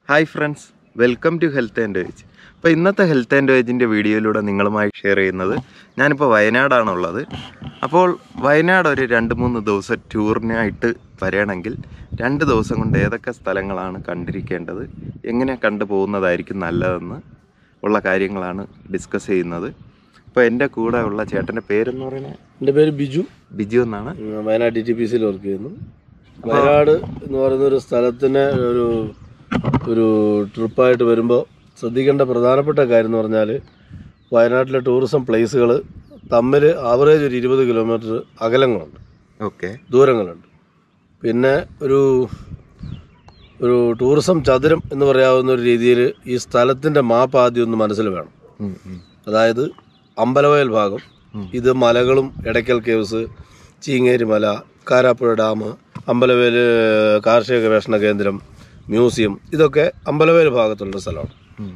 Hi friends welcome to health and wage അപ്പോൾ ഇന്നത്തെ health and വേജിൻ്റെ വീഡിയോയിലൂടെ നിങ്ങളുമായി ഷെയർ ചെയ്യുന്നത് ഞാനിപ്പോൾ വയനാടാണുള്ളത് അപ്പോൾ വയനാട് ഒരു രണ്ട് മൂന്ന് ദിവസം ടൂറിനായിട്ട് വരികയാണെങ്കിൽ രണ്ട് ദിവസം കൊണ്ട് ഏതൊക്കെ സ്ഥലങ്ങളാണ് കണ്ടിരിക്കേണ്ടത് എങ്ങനെ കണ്ടു പോകുന്നതായിരിക്കും നല്ലതെന്ന് ഉള്ള കാര്യങ്ങളാണ് ഡിസ്കസ് ചെയ്യുന്നത് അപ്പോൾ എൻ്റെ കൂടെ ഉള്ള ചേട്ടൻ്റെ പേരെന്ന് പറയുന്നത് എൻ്റെ പേര് ബിജു ബിജു എന്നാണ് ഉം, വയനാട് ഡി ടി പി സിയിൽ വർക്ക് ചെയ്യുന്നു വയനാട് എന്ന് പറയുന്ന ഒരു സ്ഥലത്തിന് ഒരു ഒരു ട്രിപ്പായിട്ട് വരുമ്പോൾ ശ്രദ്ധിക്കേണ്ട പ്രധാനപ്പെട്ട കാര്യം എന്ന് പറഞ്ഞാൽ വയനാട്ടിലെ ടൂറിസം പ്ലേസുകൾ തമ്മിൽ ആവറേജ് ഒരു ഇരുപത് കിലോമീറ്റർ അകലങ്ങളുണ്ട് ഓക്കെ ദൂരങ്ങളുണ്ട് പിന്നെ ഒരു ഒരു ടൂറിസം ചതുരം എന്ന് പറയാവുന്ന ഒരു രീതിയിൽ ഈ സ്ഥലത്തിൻ്റെ മാപ്പ് ആദ്യം ഒന്ന് മനസ്സിൽ വേണം അതായത് അമ്പലവയൽ ഭാഗം ഇത് മലകളും എടയ്ക്കൽ കേവ്സ് ചീങ്ങേരി മല കാരാപ്പുഴ ഡാം അമ്പലവയൽ കാർഷിക ഗവേഷണ കേന്ദ്രം മ്യൂസിയം ഇതൊക്കെ അമ്പലവയൽ ഭാഗത്തുള്ള സ്ഥലമാണ്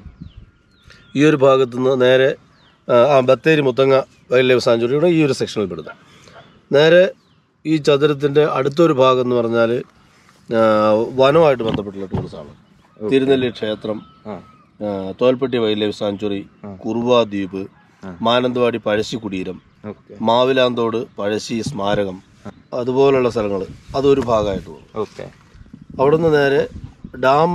ഈ ഒരു ഭാഗത്തു നിന്ന് നേരെ ആ, ആ ബത്തേരി മുത്തങ്ങ വൈൽഡ് ലൈഫ് സാഞ്ചുറിയുടെ ഈ ഒരു സെക്ഷനിൽ പെടുന്നു നേരെ ഈ ചതുരത്തിൻ്റെ അടുത്തൊരു ഭാഗം എന്ന് പറഞ്ഞാൽ ആ, വനവുമായിട്ട് ബന്ധപ്പെട്ടുള്ള ടൂറിസമാണ് തിരുനെല്ലി ക്ഷേത്രം ആ ആ, Tholpetty wild life sanctuary Kuruva ദ്വീപ് മാനന്തവാടി പഴശ്ശി കുടീരം ഓക്കെ മാവിലാന്തോട് പഴശ്ശി സ്മാരകം അതുപോലുള്ള സ്ഥലങ്ങൾ അതൊരു ഭാഗമായിട്ട് പോകും ഓക്കെ അവിടുന്ന് നേരെ ഡാം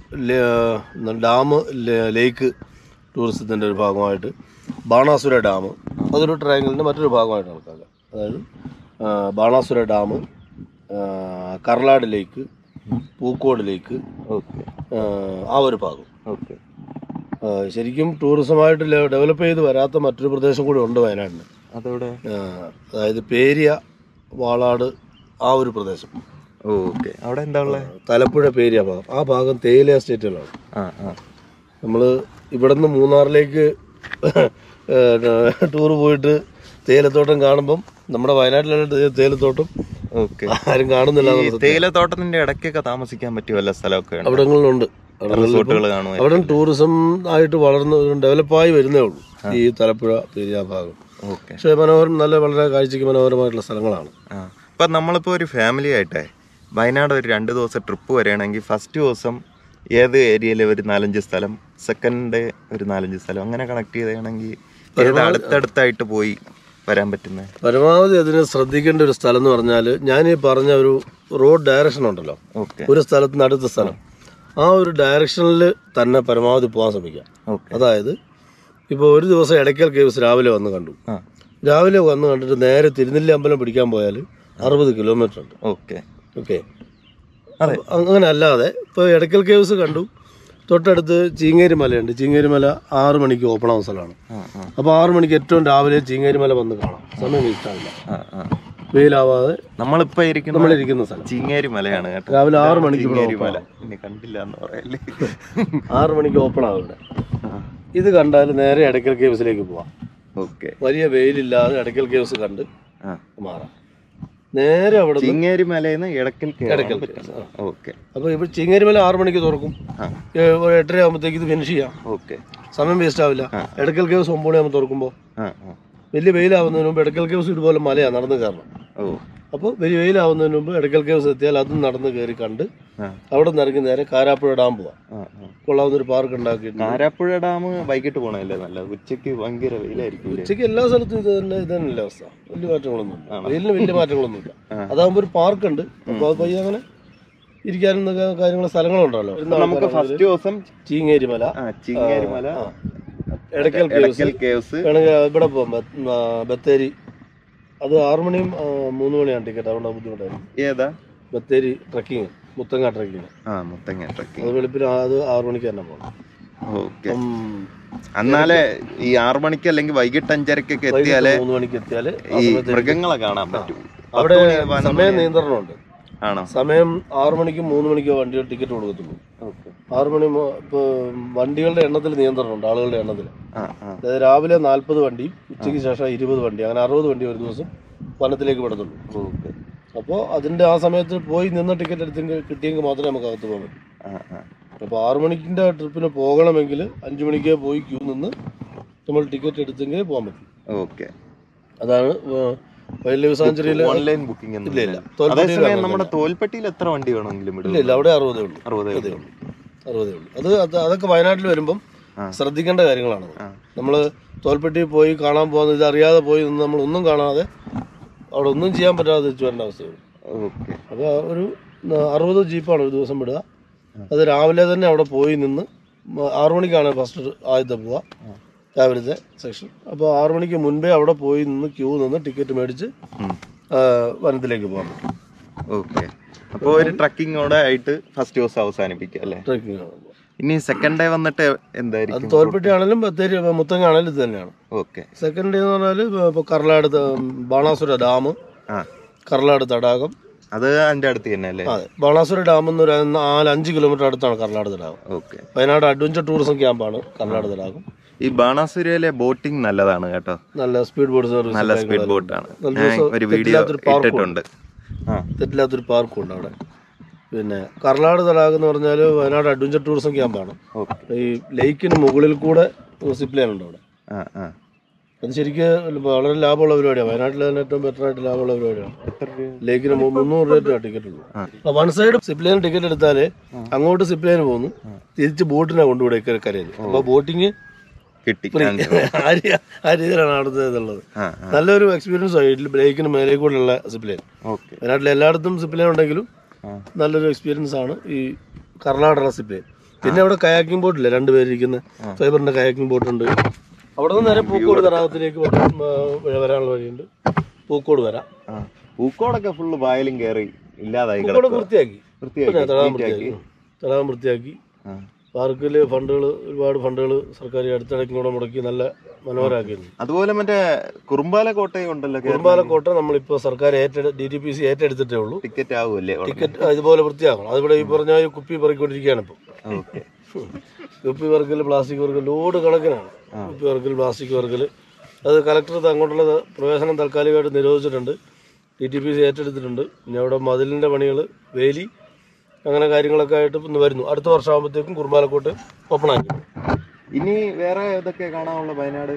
ഡാം ലേക്ക് ടൂറിസത്തിൻ്റെ ഒരു ഭാഗമായിട്ട് ബാണാസുര ഡാം അതൊരു ട്രയാങ്കിളിൻ്റെ മറ്റൊരു ഭാഗമായിട്ട് കണക്കാക്കുക അതായത് ആ, ബാണാസുര ഡാം ആ, Karlad lake Pookode lake okay ആ, ആ ഒരു ഭാഗം ഓക്കെ ആ, ശരിക്കും ടൂറിസമായിട്ട് ഡെവലപ്പ് ചെയ്ത് വരാത്ത മറ്റൊരു പ്രദേശം കൂടി ഉണ്ട് വയനാടിന് അതോടെ ആ, അതായത് പേരിയ വാളാട് ആ ഒരു പ്രദേശം ഓക്കെ അവിടെ എന്താ ഉള്ളത് തലപ്പുഴ പേരിയ ഭാഗം ആ ഭാഗം തേയില എസ്റ്റേറ്റുകളാണ് ആ ആ നമ്മൾ ഇവിടെ നിന്ന് മൂന്നാറിലേക്ക് ടൂർ പോയിട്ട് തേയിലത്തോട്ടം കാണുമ്പം നമ്മുടെ വയനാട്ടിലുള്ള തേ- തേയിലത്തോട്ടം ഓക്കെ ആരും കാണുന്നില്ല ഈ തേയിലത്തോട്ടത്തിന്റെ ഇടയ്ക്കൊക്കെ താമസിക്കാൻ പറ്റിയ വല്ല സ്ഥലമൊക്കെ ഉണ്ട് അവിടങ്ങളിലുണ്ട് റിസോർട്ടുകൾ കാണുമോ അവിടെ ടൂറിസം ആയിട്ട് വളർന്ന് ഡെവലപ്പായി വരുന്നേ ഉള്ളൂ ഈ തലപ്പുഴ പേരിയ ഭാഗം ഓക്കെ പക്ഷേ മനോഹരം നല്ല വളരെ കാഴ്ചയ്ക്ക് മനോഹരമായിട്ടുള്ള സ്ഥലങ്ങളാണ് ആ ഇപ്പൊ നമ്മളിപ്പോ ഒരു ഫാമിലി ആയിട്ടേ വയനാട് ഒരു രണ്ട് ദിവസം ട്രിപ്പ് വരികയാണെങ്കിൽ ഫസ്റ്റ് ദിവസം ഏത് ഏരിയയിൽ ഒരു നാലഞ്ച് സ്ഥലം സെക്കൻഡ് ഡേ ഒരു നാലഞ്ച് സ്ഥലം അങ്ങനെ കണക്ട് ചെയ്താണെങ്കിൽ ഏത് അടുത്തടുത്തായിട്ട് പോയി വരാൻ പറ്റുന്നത് പരമാവധി അതിന് ശ്രദ്ധിക്കേണ്ട ഒരു സ്ഥലം എന്ന് പറഞ്ഞാൽ ഞാൻ ഈ പറഞ്ഞ ഒരു റോഡ് ഡയറക്ഷൻ ഉണ്ടല്ലോ ഓക്കെ ഒരു സ്ഥലത്ത് നിന്ന് അടുത്ത സ്ഥലം ആ ഒരു ഡയറക്ഷനിൽ തന്നെ പരമാവധി പോകാൻ ശ്രമിക്കാം ഓക്കെ അതായത് ഇപ്പോൾ ഒരു ദിവസം ഇടയ്ക്കൽ കേവ്സ് രാവിലെ വന്ന് കണ്ടു ആ രാവിലെ വന്ന് കണ്ടിട്ട് നേരെ തിരുനെല്ലി അമ്പലം പിടിക്കാൻ പോയാൽ അറുപത് കിലോമീറ്റർ ഉണ്ട് ഓക്കെ ഓക്കെ അതെ. അങ്ങനെ അല്ലാതെ ഇപ്പോൾ ഇടയ്ക്കൽ കേവ്സ് കണ്ടു തൊട്ടടുത്ത് ചീങ്ങേരി മലയുണ്ട് ചീങ്ങേരി മല ആറ് മണിക്ക് ഓപ്പൺ ആവുന്ന സ്ഥലമാണ് ആ ആ അപ്പോൾ ആറ് മണിക്ക് ഏറ്റവും രാവിലെ ചീങ്ങേരി മല വന്ന് കാണാം സമയം വേസ്റ്റാവില്ല ആ ആ വെയിലാവാതെ നമ്മളിപ്പോ ഇരിക്കുന്ന നമ്മളിരിക്കുന്ന സ്ഥലം ചിങ്ങേരി മലയാണ് കേട്ടോ രാവിലെ ആറ് മണിക്ക് ഇവിടെ ചിങ്ങേരി open മല ഇനി കണ്ടില്ല എന്ന് പറയല്ലേ ആറ് മണിക്ക് ഓപ്പൺ ആവും ഇവിടെ ഇത് കണ്ടാൽ നേരെ ഇടയ്ക്കൽ കേവ്സിലേക്ക് പോവാം ഓക്കെ വലിയ വെയിലില്ലാതെ ഇടയ്ക്കൽ കേവ്സ് കണ്ട് ആ മാറാം നേരെ അവിടെ ചിങ്ങേരി മലയിൽ ഇടക്കൽ ഇടയ്ക്കൽ ഓക്കെ അപ്പോൾ ഇപ്പോൾ ചിങ്ങേരിമല ആറ് മണിക്ക് തുറക്കും ആ ഏ- ഒരു എട്ടര ആകുമ്പോഴത്തേക്ക് ഇത് ഫിനിഷ് ചെയ്യാം ഓക്കെ സമയം വേസ്റ്റ് ആവില്ല ഇടയ്ക്കൽ കേവ്സ് ഒമ്പത് മണിയാകുമ്പോൾ തുറക്കുമ്പോൾ ആ ആ വലിയ വെയിലാവുന്നതിന് മുമ്പ് ഇടയ്ക്കൽ കേവ്സ് ഇതുപോലെ മലയാണ് നടന്ന് കയറണം ഓ അപ്പോൾ വലിയ വെയിലാവുന്നതിന് മുമ്പ് ഇടയ്ക്കൽ കേവ്സ് എത്തിയാൽ അതും നടന്ന് കയറി കണ്ട് ആ അവിടെ നിന്ന് ഇറങ്ങി നേരെ കാരാപ്പുഴ ഡാം പോവാം ആ ആ കൊള്ളാവുന്ന ഒരു പാർക്ക് ഉണ്ടാക്കിയിട്ടുണ്ട് കാരാപ്പുഴ ഡാം വൈകിട്ട് പോണല്ലേ നല്ലത് ഉച്ചയ്ക്ക് ഭയങ്കര വെയിലായിരിക്കും ഉച്ചയ്ക്ക് എല്ലാ സ്ഥലത്തും ഇത് തന്നെ ഇത് തന്നെയല്ലേ അവസ്ഥ വലിയ മാറ്റങ്ങളൊന്നും ഇല്ല വെയിലിന് വലിയ മാറ്റങ്ങളൊന്നും ഇല്ല അതാകുമ്പോൾ ഒരു പാർക്ക് ഉണ്ട് അപ്പോൾ അത് പയ്യെ അങ്ങനെ ഇരിക്കാനും കാര്യങ്ങൾ സ്ഥലങ്ങളുണ്ടല്ലോ നമുക്ക് ഫസ്റ്റ് ദിവസം ചീങ്ങേരി മല ആ ചിങ്ങേരി മല എടക്കൽ കേവ്സ് ഇടക്കൽ കേവ്സ് വേണമെങ്കിൽ ഇവിടെ പോകാം ബ- ആ, ബത്തേരി അത് ആറു മണിയും ആ, മൂന്ന് മണിയാണ് ടിക്കറ്റ് അതുകൊണ്ട് ബുദ്ധിമുട്ടായിരുന്നു ഏതാ ബത്തേരി ട്രക്കിങ് മുത്തങ്ങ ട്രക്കിങ് ആ മുത്തങ്ങ ട്രക്കിംഗ് അത് വെളുപ്പിന് ആ- അത് ആറു മണിക്ക് തന്നെ പോകണം ഓക്കെ അപ്പം എന്നാലേ ഈ ആറു മണിക്ക് അല്ലെങ്കിൽ വൈകിട്ട് അഞ്ചരക്കൊക്കെ എത്തിയാലേ മൂന്ന് മണിക്ക് എത്തിയാൽ ഈ മൃഗങ്ങളെ കാണാൻ പറ്റും അവിടെ പത്ത് മണി, പതിനൊന്ന് സമയ മണി. നിയന്ത്രണമുണ്ട് ആണോ സമയം ആറു മണിക്കും മൂന്ന് മണിക്കോ വണ്ടികൾ ടിക്കറ്റ് കൊടുക്കത്തുള്ളൂ ഓക്കെ ആറു മണി മു- ഇപ്പോൾ വണ്ടികളുടെ എണ്ണത്തിൽ നിയന്ത്രണമുണ്ട് ആളുകളുടെ എണ്ണത്തിൽ ആ ആ അതായത് രാവിലെ നാൽപ്പത് വണ്ടി ഉച്ചയ്ക്ക് ശേഷം ഇരുപത് വണ്ടി അങ്ങനെ അറുപത് വണ്ടി ഒരു ദിവസം വനത്തിലേക്ക് വിടത്തുള്ളൂ ഓക്കെ അപ്പോൾ അതിൻ്റെ ആ സമയത്ത് പോയി നിന്ന് ടിക്കറ്റ് എടുത്തെങ്കിൽ കിട്ടിയെങ്കിൽ മാത്രമേ നമുക്ക് അകത്ത് പോകാൻ പറ്റൂ ആ ആ അപ്പോൾ ആറു മണിക്കിൻ്റെ ട്രിപ്പിന് പോകണമെങ്കിൽ അഞ്ച് മണിക്കേ പോയി ക്യൂ നിന്ന് നമ്മൾ ടിക്കറ്റ് എടുത്തെങ്കിൽ പോകാൻ പറ്റും ഓക്കെ അതാണ് വൈൽഡ് ലൈഫ് സാഞ്ചുറിയിൽ ഓൺലൈൻ ബുക്കിംഗ് ഇല്ല ഇല്ല അതേസമയം നമ്മുടെ തോൽപ്പെട്ടിയിൽ എത്ര വണ്ടി വേണമെങ്കിലും ഇല്ല വിടും ഇല്ല അവിടെ അറുപതേ ഉള്ളൂ അറുപതേ അറുപതേ ഉള്ളൂ ഉള്ളൂ അറുപതേ ഉള്ളൂ അത് അത് അതൊക്കെ വയനാട്ടിൽ വരുമ്പം ആ. ശ്രദ്ധിക്കേണ്ട കാര്യങ്ങളാണ് ആ. നമ്മൾ തോൽപ്പെട്ടി പോയി കാണാൻ പോകുന്നത് ഇത് അറിയാതെ പോയി നിന്ന് നമ്മൾ ഒന്നും കാണാതെ അവിടെ ഒന്നും ചെയ്യാൻ പറ്റാതെ തിരിച്ചു വരേണ്ട അവസ്ഥയുള്ളൂ ഓക്കെ അപ്പോൾ ഒരു ന- അറുപത് ജീപ്പാണ് ഒരു ദിവസം വിടുക അത് രാവിലെ തന്നെ അവിടെ പോയി നിന്ന് മ- ആറു മണിക്കാണ് ഫസ്റ്റ് ആദ്യത്തെ പോവുക രാവിലത്തെ സെക്ഷൻ അപ്പോൾ ആറു മണിക്ക് മുൻപേ അവിടെ പോയി നിന്ന് ക്യൂ നിന്ന് ടിക്കറ്റ് മേടിച്ച് ആ, വനത്തിലേക്ക് പോകാൻ പറ്റും ഓക്കെ അപ്പോൾ ഒരു ട്രക്കിങ്ങോടെ ആയിട്ട് ഫസ്റ്റ് ദിവസം അവസാനിപ്പിക്കും അല്ലേ ട്രക്കിംഗ് ആണ് ഇനി സെക്കൻഡ് ഡേ വന്നിട്ട് അത് എന്തായിരിക്കും തോൽപ്പെട്ടി ആണെങ്കിലും ബത്തേരി മുത്തങ്ങ ആണെങ്കിലും ഇത് തന്നെയാണ് ഓക്കെ സെക്കൻഡ് ഡേ എന്ന് പറഞ്ഞാൽ ഇപ്പോൾ കർലാട് ത- ബാണാസുര ഡാം ആ കർലാട് തടാകം അത് അതിന്റെ അടുത്ത് തന്നെ അല്ലേ അതെ ബാണാസുര ഡാം എന്ന് പറയുന്ന നാല് അഞ്ച് കിലോമീറ്റർ അടുത്താണ് കർലാട് തടാകം ഓക്കെ വയനാട് അഡ്വഞ്ചർ ടൂറിസം ക്യാമ്പാണ് കർലാട് തടാകം ഈ ബാണാസുരയിലെ ബോട്ടിംഗ് നല്ലതാണ് കേട്ടോ നല്ല സ്പീഡ് ബോട്ട് സർവീസ് നല്ല സ്പീഡ് ബോട്ടാണ് നല്ല ഞാൻ ദിവസം ഒരു വീഡിയോ തെറ്റില്ലാത്തൊരു park ഇട്ടിട്ടുണ്ട് ആ തെറ്റില്ലാത്തൊരു പാർക്കും ഉണ്ട് അവിടെ പിന്നെ കർലാട് തടാകം എന്ന് പറഞ്ഞാൽ വയനാട് അഡ്വഞ്ചർ ടൂറിസം ക്യാമ്പാണ് ഓക്കെ ഈ ലേക്കിന് മുകളിൽ കൂടെ സിപ്പ് ലൈൻ ഉണ്ട് അവിടെ ആ ആ അത് ശരിക്കും വളരെ ലാഭമുള്ള പരിപാടിയാണ് വയനാട്ടിൽ തന്നെ ഏറ്റവും ബെറ്റർ ആയിട്ട് ലാഭമുള്ള പരിപാടിയാണ് എത്ര രൂപ ലേക്കിന് മു- മുന്നൂറ് രൂപ ടിക്കറ്റ് ഉള്ളൂ ആ. One side zip line ticket എടുത്താല് അങ്ങോട്ട് സിപ്പ് ലൈൻ പോകുന്നു തിരിച്ച് ബോട്ടിനെ കൊണ്ടുവിടെ കരയിൽ അപ്പൊ ബോട്ടിങ് കിട്ടി ആ രീ- ആ രീതിയിലാണ് അവിടുത്തെ ഇതുള്ളത് ആ നല്ലൊരു എക്സ്പീരിയൻസ് ആയിട്ട് ബ്രേക്കിന് മേലെ കൂടെയുള്ള സിപ്പ് ലൈൻ ഓക്കെ വയനാട്ടിൽ എല്ലായിടത്തും സിപ്പ് ലൈൻ ഉണ്ടെങ്കിലും ആ. നല്ലൊരു എക്സ്പീരിയൻസ് ആണ് ഈ കർണാടക സിപ്പ് ലൈൻ പിന്നെ അവിടെ കയാക്കിംഗ് ബോട്ടില്ലേ രണ്ടുപേരിരിക്കുന്ന ഫൈബറിന്റെ കയാക്കിംഗ് ബോട്ടുണ്ട് അവിടെ നിന്ന് നേരെ പൂക്കോട് തടാകത്തിലേക്ക് വരാൻ, ആ, വരാനുള്ള വഴിയുണ്ട് പൂക്കോട് വരാം ആ പൂക്കോടൊക്കെ ഫുള്ള് വായലും കയറി ഇല്ലാതായി പൂക്കോട് കിടക്കുക വൃത്തിയാക്കി വൃത്തിയാക്കി പിന്നെ തടാകം നീറ്റാക്കി. വൃത്തിയാക്കി തടാകം വൃത്തിയാക്കി ആ. പാർക്കിൽ ഫണ്ടുകൾ ഒരുപാട് ഫണ്ടുകൾ സർക്കാർ അടുത്തിടയ്ക്കും കൂടെ മുടക്കി നല്ല മനോഹരമാക്കിയിരുന്നു അതുപോലെ മറ്റേ കുറുമ്പാല കോട്ടയം ഉണ്ടല്ലോ കുറുമ്പാലക്കോട്ട നമ്മളിപ്പോൾ സർക്കാർ ഏറ്റെടു ഡി ടി പി സി ഏറ്റെടുത്തിട്ടേ ഉള്ളൂ ടിക്കറ്റ് ആവുമല്ലേ ടിക്കറ്റ് ഇതുപോലെ വൃത്തിയാക്കണം അതിവിടെ ഈ പറഞ്ഞ ഈ കുപ്പി പറക്കിക്കൊണ്ടിരിക്കുകയാണ് ഇപ്പം ഓക്കെ കുപ്പി വർക്കിൽ പ്ലാസ്റ്റിക് വർക്കിൽ ലോഡ് കണക്കിനാണ് കുപ്പി വർക്കിൽ പ്ലാസ്റ്റിക് വർക്കിൽ അത് കലക്ടർ അങ്ങോട്ടുള്ള പ്രവേശനം താൽക്കാലികമായിട്ട് നിരോധിച്ചിട്ടുണ്ട് ഡി ടി പി സി ഏറ്റെടുത്തിട്ടുണ്ട് പിന്നെ അവിടെ മതിലിൻ്റെ പണികൾ വേലി അങ്ങനെ കാര്യങ്ങളൊക്കെ ആയിട്ട് ഇന്ന് വരുന്നു അടുത്ത വർഷമാകുമ്പോഴത്തേക്കും കുറുമ്പാലക്കോട്ട് ഓപ്പൺ ആക്കി ഇനി വേറെ ഏതൊക്കെ കാണാനുള്ള വയനാട്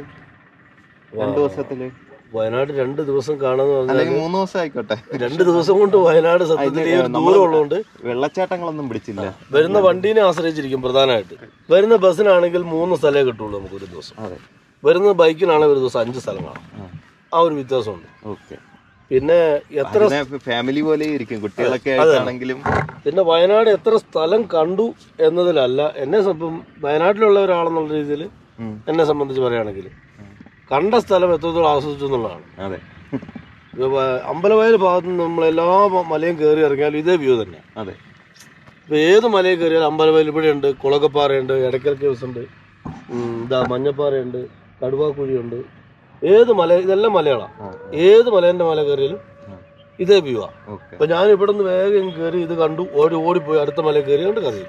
രണ്ടു ദിവസത്തില് വയനാട് രണ്ട് ദിവസം കാണാന്ന് പറഞ്ഞാൽ അല്ലെങ്കിൽ മൂന്ന് ദിവസം ആയിക്കോട്ടെ രണ്ട് ദിവസം കൊണ്ട് വയനാട് സത്യത്തിൽ ഈ ഒരു ദൂരം ഉള്ളതുകൊണ്ട് വെള്ളച്ചാട്ടങ്ങളൊന്നും പിടിച്ചില്ല വരുന്ന വണ്ടീനെ ആശ്രയിച്ചിരിക്കും പ്രധാനമായിട്ട് വരുന്ന ബസ്സിനാണെങ്കിൽ മൂന്ന് സ്ഥലമേ കിട്ടുള്ളൂ നമുക്ക് ഒരു ദിവസം അതെ വരുന്ന ബൈക്കിനാണെങ്കിൽ ഒരു ദിവസം അഞ്ച് സ്ഥലം കാണാം ആ ഒരു വ്യത്യാസമുണ്ട് ഓക്കെ പിന്നെ എത്ര ഫാമിലി പോലെ ഇരിക്കും കുട്ടികളൊക്കെ ആയിട്ടാണെങ്കിലും പിന്നെ വയനാട് എത്ര സ്ഥലം കണ്ടു എന്നതിലല്ല എന്നെ സംബ- വയനാട്ടിലുള്ള ഒരാളെന്നുള്ള രീതിയിൽ ഉം. എന്നെ സംബന്ധിച്ച് പറയുകയാണെങ്കിൽ കണ്ട സ്ഥലം എത്രത്തോളം ആസ്വദിച്ചു എന്നുള്ളതാണ് അതെ ഇപ്പൊ വ- അമ്പലവയൽ ഭാഗത്ത് നിന്ന് നമ്മൾ എല്ലാ മ- മലയും കയറി ഇറങ്ങിയാലും ഇതേ വ്യൂ തന്നെ അതെ ഇപ്പൊ ഏത് മലയിൽ കയറിയാലും അമ്പലവയൽ ഇവിടെ ഉണ്ട് കുളകപ്പാറയുണ്ട് എടക്കൽ കേവ്സ് ഉണ്ട് ഉം, ഇതാ മഞ്ഞപ്പാറയുണ്ട് കടുവാക്കുഴിയുണ്ട് ഏത് മല ഇതെല്ലാം മലകളാണ് ആ. ഏത് മലേന്റെ മല കയറിയാലും ആ. ഇതേ വ്യൂ ആ ഓക്കെ അപ്പൊ ഞാൻ ഇവിടെ നിന്ന് വേഗം കയറി ഇത് കണ്ടു ഓടി ഓടിപ്പോയി അടുത്ത മല കയറി കൊണ്ട് കറിയില്ല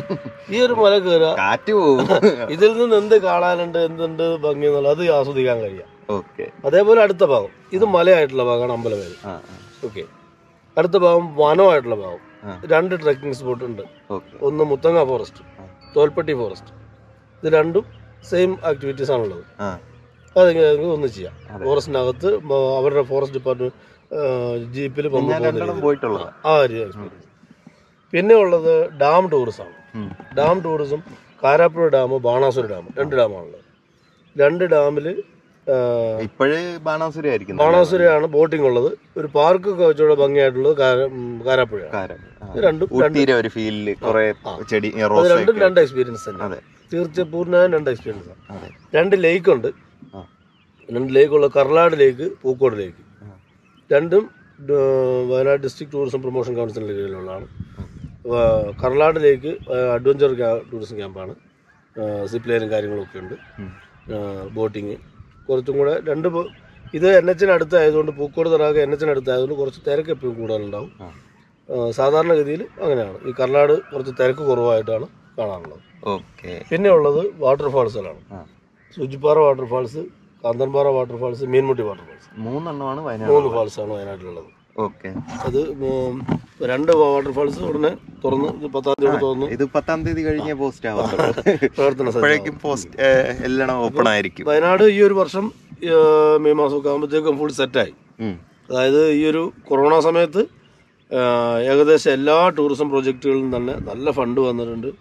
ഈ ഒരു മല കയറുക കാറ്റ് പോവും ഇതിൽ നിന്ന് എന്ത് കാണാനുണ്ട് എന്തുണ്ട് ഭംഗി എന്നുള്ളത് അത് ആസ്വദിക്കാൻ കഴിയാം ഓക്കെ അതേപോലെ അടുത്ത ഭാഗം ഇത് മലയായിട്ടുള്ള ഭാഗമാണ് അമ്പലവേൽ ആ ഓക്കെ അടുത്ത ഭാഗം വനമായിട്ടുള്ള ഭാഗം ആ. രണ്ട് ട്രക്കിംഗ് സ്പോട്ട് ഉണ്ട് ഓക്കെ ഒന്ന് മുത്തങ്ങ ഫോറസ്റ്റ് ആ. തോൽപ്പെട്ടി ഫോറസ്റ്റ് ഇത് രണ്ടും സെയിം ആക്ടിവിറ്റീസ് ആണുള്ളത് ആ അത് നിങ്ങൾക്ക് ഒന്ന് ചെയ്യാം അതെ. ഫോറസ്റ്റിനകത്ത് മ- അവരുടെ ഫോറസ്റ്റ് ഡിപ്പാർട്ട്മെന്റ് ജീപ്പിൽ ഞാൻ രണ്ടെണ്ണം പോയിട്ടുള്ളതാ ആ ഒരു എക്സ്പീരിയൻസ് പിന്നെ ഉള്ളത് ഡാം ടൂറിസം ആണ് ഉം. Dam tourism Karapuzha dam Banasura dam രണ്ട് ഡാമാണുള്ളത് രണ്ട് ഡാമിൽ ഇപ്പോഴേ ബാണാസുര ആയിരിക്കും ബാണാസുരയാണ് ബോട്ടിംഗ് ഉള്ളത് ഒരു പാർക്ക് ഒക്കെ വെച്ചുകൂടെ ഭംഗിയായിട്ടുള്ളത് കാര- ഉം, കാരാപ്പുഴയാണ് കാരം ആ. ഇത് രണ്ടും രണ്ട് ഊട്ടിയിലെ ഒരു ഫീലില് കുറെ ചെടി അത് റോസ് രണ്ടും രണ്ട് എക്സ്പീരിയൻസ് തന്നെ അതെ തീർച്ചയായും പൂർണ്ണമായും രണ്ട് എക്സ്പീരിയൻസ് ആണ് അതെ രണ്ട് ലേക്ക് ഉണ്ട് ആ. രണ്ട് ലേക്കുള്ള കർലാട് ലേക്ക് പൂക്കോട് ലേക്ക് ആ. രണ്ടും ആ, വയനാട് ഡിസ്ട്രിക്ട് ടൂറിസം പ്രൊമോഷൻ കൗൺസിലിൻ്റെ കീഴിലുള്ളതാണ് ആ, കർലാട് ലേക്ക് അഡ്വഞ്ചർ ടൂറിസം ക്യാമ്പാണ് സിപ്പ് ലൈനും കാര്യങ്ങളൊക്കെ ഉണ്ട് ഉം. ബോട്ടിങ് കുറച്ചും കൂടെ രണ്ട് ബോ- ഇത് എൻ എച്ചിന് അടുത്തായതുകൊണ്ട് പൂക്കോട് തടാകം എൻ എച്ചിന് അടുത്തായതുകൊണ്ട് കുറച്ച് തിരക്ക് എപ്പോഴും കൂടുതലുണ്ടാവും ആ. ആ, സാധാരണഗതിയിൽ അങ്ങനെയാണ് ഈ കർലാട് കുറച്ച് തിരക്ക് കുറവായിട്ടാണ് കാണാറുള്ളത് ഓക്കെ പിന്നെ ഉള്ളത് വാട്ടർഫാൾസുകളാണ് ആ. Soochippara waterfalls Kanthanpara waterfalls Meenmutty waterfalls മൂന്നെണ്ണമാണ് വയനാട് മൂന്ന് ഫാൾസാണ് വയനാട്ടിലുള്ളത് ഓക്കെ അത് ഉം, രണ്ട് വാട്ടർഫാൾസ് ഉടനെ തുറന്ന് ഇത് പത്താം തീയതി തുറന്ന് ഇത് പത്താം തീയതി കഴിഞ്ഞ പോസ്റ്റ് ആവത്തുള്ളൂ പ്രവർത്തന സജ്ജമാകും. അപ്പോഴേക്കും പോസ്റ്റ് എല്ലാം ഓപ്പൺ ആയിരിക്കും വയനാട് ഈ ഒരു വർഷം ഈ, ആ, മെയ് മാസമൊക്കെ ആകുമ്പോഴത്തേക്കും ഫുൾ സെറ്റായി ഉം. അതായത് ഈ ഒരു കൊറോണ സമയത്ത് ആ, ഏകദേശം എല്ലാ ടൂറിസം പ്രോജക്റ്റുകളിലും തന്നെ നല്ല ഫണ്ട് വന്നിട്ടുണ്ട്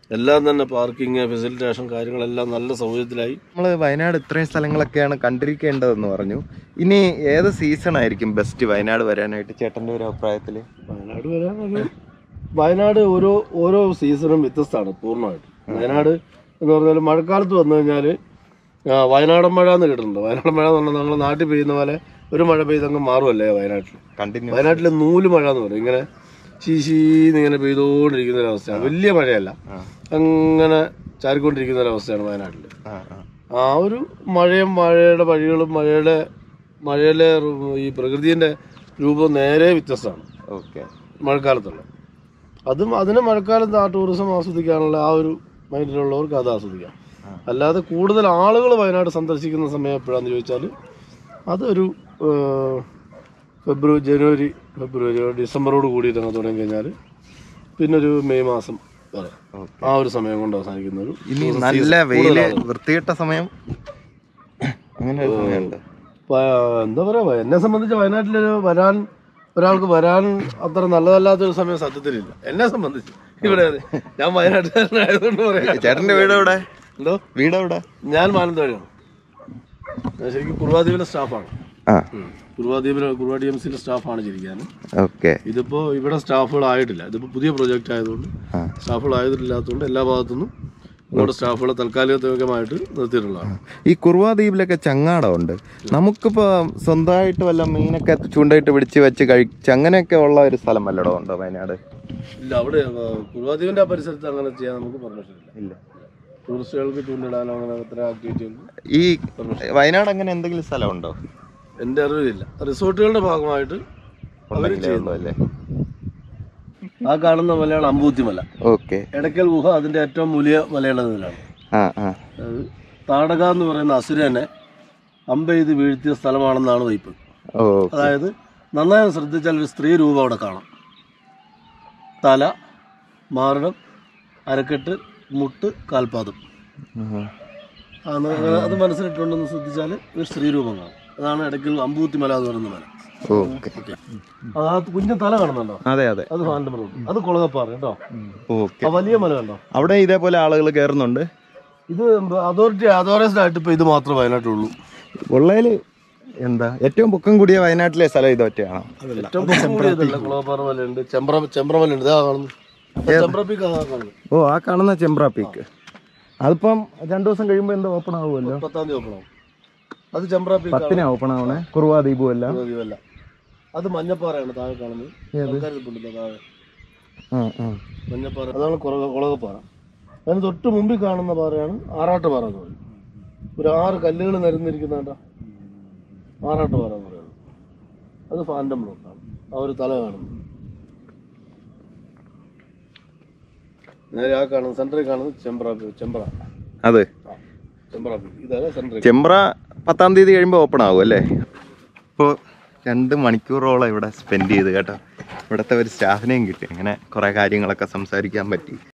എല്ലാം തന്നെ പാർക്കിംഗ് ഫെസിലിറ്റേഷൻ കാര്യങ്ങളെല്ലാം നല്ല സൗകര്യത്തിലായി നമ്മൾ വയനാട് ഇത്രയും സ്ഥലങ്ങളൊക്കെയാണ് കണ്ടിരിക്കേണ്ടതെന്ന് പറഞ്ഞു ഇനി ഏത് സീസൺ ആയിരിക്കും ബെസ്റ്റ് വയനാട് വരാനായിട്ട് ചേട്ടൻ്റെ ഒരു അഭിപ്രായത്തിൽ വയനാട് വരാൻ ഒരു വയനാട് ഓരോ ഓരോ സീസണും വ്യത്യസ്തമാണ് പൂർണ്ണമായിട്ട് വയനാട് എന്ന് പറഞ്ഞാൽ മഴക്കാലത്ത് വന്നു കഴിഞ്ഞാൽ വയനാടൻ മഴ എന്ന് കേട്ടിട്ടുണ്ട് വയനാടൻ മഴ എന്ന് പറഞ്ഞാൽ നമ്മുടെ നാട്ടിൽ പെയ്യുന്ന പോലെ ഒരു മഴ പെയ്തങ്ങ് മാറുമല്ലേ വയനാട്ടിൽ കണ്ടിന്യൂ വയനാട്ടിലെ നൂല് മഴ എന്ന് പറയും ഇങ്ങനെ ശീശീന്ന് ഇങ്ങനെ പെയ്തുകൊണ്ടിരിക്കുന്ന ഒരു അവസ്ഥയാണ് വലിയ മഴയല്ല അങ്ങനെ ചാരിക്കൊണ്ടിരിക്കുന്ന ഒരു അവസ്ഥയാണ് വയനാട്ടിൽ ആ ഒരു മഴയും മഴയുടെ വഴികളും മഴയുടെ മഴയിലെ റു- ഈ പ്രകൃതിന്റെ രൂപം നേരെ വ്യത്യസ്തമാണ് ഓക്കെ മഴക്കാലത്തുള്ള അതും അതിന് മഴക്കാലത്ത് ആ ടൂറിസം ആസ്വദിക്കാനുള്ള ആ ഒരു മൈൻഡിലുള്ളവർക്ക് അത് ആസ്വദിക്കാം ആ. അല്ലാതെ കൂടുതൽ ആളുകൾ വയനാട് സന്ദർശിക്കുന്ന സമയം എപ്പോഴാന്ന് ചോദിച്ചാൽ അതൊരു ഏഹ്, ഫെബ്രുവരി ജനുവരി ഫെബ്രുവരി ഡിസംബറോട് കൂടിയിട്ടങ്ങ് തുടങ്ങി കഴിഞ്ഞാൽ പിന്നെ ഒരു മെയ് മാസം വരെ ഓക്കെ ആ ഒരു സമയം കൊണ്ട് അവസാനിക്കുന്ന ഒരു ഇനി tourism നല്ല season. വെയില് കൂടുതൽ ആളുകൾ. വൃത്തികെട്ട സമയം അങ്ങനെ ഒരു സമയമുണ്ട് വ- എന്താ പറയാ എന്നെ സംബന്ധിച്ച് വയനാട്ടിൽ വരാൻ ഒരാൾക്ക് വരാൻ അത്ര നല്ലതല്ലാത്തൊരു സമയം സത്യത്തിലില്ല എന്നെ സംബന്ധിച്ച് ഇവിടെ ഞാൻ വയനാട്ടുകാരനായതുകൊണ്ട് പറയാം ചേട്ടന്റെ വീട് എവിടെ എന്തോ വീട് എവിടെ ഞാൻ മാനന്തവാടിയാണ് ഞാൻ ശരിക്കും കുറുവാദ്വീപിലെ സ്റ്റാഫാണ് ആ കുറുവാദ്വീപിലെ കുറുവാ ഡി എം സിയിലെ സ്റ്റാഫാണ് ശരിക്കാൻ ഓക്കെ ഇതിപ്പോ ഇവിടെ സ്റ്റാഫുകളായിട്ടില്ല ഇതിപ്പോ പുതിയ പ്രൊജക്റ്റ് ആയതുകൊണ്ട് ആ സ്റ്റാഫുകളായതില്ലാത്തതുകൊണ്ട് എല്ലാ ഭാഗത്തുനിന്നും ഇങ്ങോട്ട് സ്റ്റാഫുകളെ താൽക്കാലികമായിട്ട് നിർത്തിയിട്ടുള്ളതാണ് ഈ കുറുവാ ദ്വീപിലൊക്കെ ചങ്ങാടം ഉണ്ട് നമുക്കിപ്പോ സ്വന്തമായിട്ട് വല്ല മീനൊക്കെ ചൂണ്ടയിട്ട് പിടിച്ച് വെച്ച് കഴിച്ച് അങ്ങനെയൊക്കെ ഉള്ള ഒരു സ്ഥലം വല്ലടോ ഉണ്ടോ വയനാട് ഇല്ല അവിടെ കുറുവാദ്വീപിന്റെ ആ പരിസരത്ത് അങ്ങനെ ചെയ്യാൻ നമുക്ക് പെർമിഷൻ ഇല്ല ഇല്ല ടൂറിസ്റ്റുകൾക്ക് ചൂണ്ടിടാനോ അങ്ങനെ അത്ര ആക്ടിവിറ്റി ഈ വയനാട് അങ്ങനെ എന്തെങ്കിലും സ്ഥലമുണ്ടോ എൻ്റെ അറിവിലില്ല റിസോർട്ടുകളുടെ ഭാഗമായിട്ട് ഉണ്ടെങ്കിലേ ഉള്ളൂ അല്ലേ ആ കാണുന്ന മലയാണ് അമ്പൂത്തി മല ഓക്കെ എടക്കൽ ഗുഹ അതിന്റെ ഏറ്റവും വലിയ മലയുള്ളതിലാണ് ആ ആ അത് താടക എന്ന് പറയുന്ന അസുരനെ അമ്പെയ്ത് വീഴ്ത്തിയ സ്ഥലമാണെന്നാണ് വൈപ്പ് ഓ അതായത് നന്നായി ശ്രദ്ധിച്ചാൽ ഒരു സ്ത്രീ രൂപം അവിടെ കാണാം തല മാറിടം അരക്കെട്ട് മുട്ട് കാൽപാദം ഉം. ആ, ന- അത് മനസ്സിലിട്ടുണ്ടെന്ന് ശ്രദ്ധിച്ചാൽ ഒരു സ്ത്രീ രൂപം കാണാം അതാണ് ഇടയ്ക്കൽ അമ്പൂത്തി മല എന്ന് പറയുന്ന മല ഓക്കെ ആ കുഞ്ഞു തല കാണുന്നുണ്ടോ അതെ അതെ അത് ഫാൻറ്റം റോഡ് അത് കുളകപ്പാറ കേട്ടോ ഓക്കെ ആ വലിയ മല കണ്ടോ അവിടെ ഇതേപോലെ ആളുകൾ കയറുന്നുണ്ട് ഇത് അതോറിറ്റി അതോറൈസ്ഡ് ആയിട്ട് ഇപ്പൊ ഇത് മാത്രമേ വയനാട്ടിലുള്ളൂ ഉള്ളതിൽ എന്താ ഏറ്റവും പൊക്കം കൂടിയ വയനാട്ടിലെ സ്ഥലം ഇത് ഒറ്റയാണോ ഏറ്റവും പൊക്കം കൂടിയതല്ല കുളകപ്പാറ മലയുണ്ട് ചെമ്പ്ര ചെമ്പ്രമലയുണ്ട് ഇതാ കാണുന്നു ചെമ്പ്ര പീക്ക് അതാ കാണുന്നു ഓ ആ കാണുന്ന ചെമ്പ്ര പീക്ക് അതിപ്പം രണ്ടു ദിവസം കഴിയുമ്പോൾ എന്താ ഓപ്പൺ ആവുമല്ലോ പത്താം തീയതി ഓപ്പൺ ആവും അത് ചെമ്പ്ര പീക്ക് പത്തിനാ ഓപ്പൺ ആവണേ കുറുവാ ദ്വീപും എല്ലാം അല്ല അത് മഞ്ഞപ്പാറയാണ് താഴെ കാണുന്നത് ആൾക്കാർ ഇരിപ്പുണ്ടല്ലോ താഴെ ആ ആ മഞ്ഞപ്പാറ അതാണ് കുളക- കുളകപ്പാറ അതിന് തൊട്ട് മുമ്പിൽ കാണുന്ന പാറയാണ് ആറാട്ടുപാറ എന്ന് പറയും ഒരു ആറ് കല്ലുകൾ നിരന്നിരിക്കുന്ന കണ്ടോ ആറാട്ടുപാറ എന്ന് പറയുന്നത് അത് ഫാൻറ്റം ബ്ലോക്കാണ് ആ ഒരു തല കാണുന്നു നേരെ ആ കാണുന്നത് സെൻറ്ററിൽ കാണുന്നത് ചെമ്പ്ര ചെമ്പ്ര അത് ആ ചെമ്പ്ര ഇതാണ് സെൻറ്ററിൽ ചെമ്പ്ര പത്താം തീയതി കഴിയുമ്പോൾ ഓപ്പൺ ആവും അല്ലേ ഇപ്പോൾ രണ്ട് മണിക്കൂറോളം ഇവിടെ സ്പെൻഡ് ചെയ്ത് കേട്ടോ ഇവിടുത്തെ ഒരു സ്റ്റാഫിനെയും കിട്ടി അങ്ങനെ കുറേ കാര്യങ്ങളൊക്കെ സംസാരിക്കാൻ പറ്റി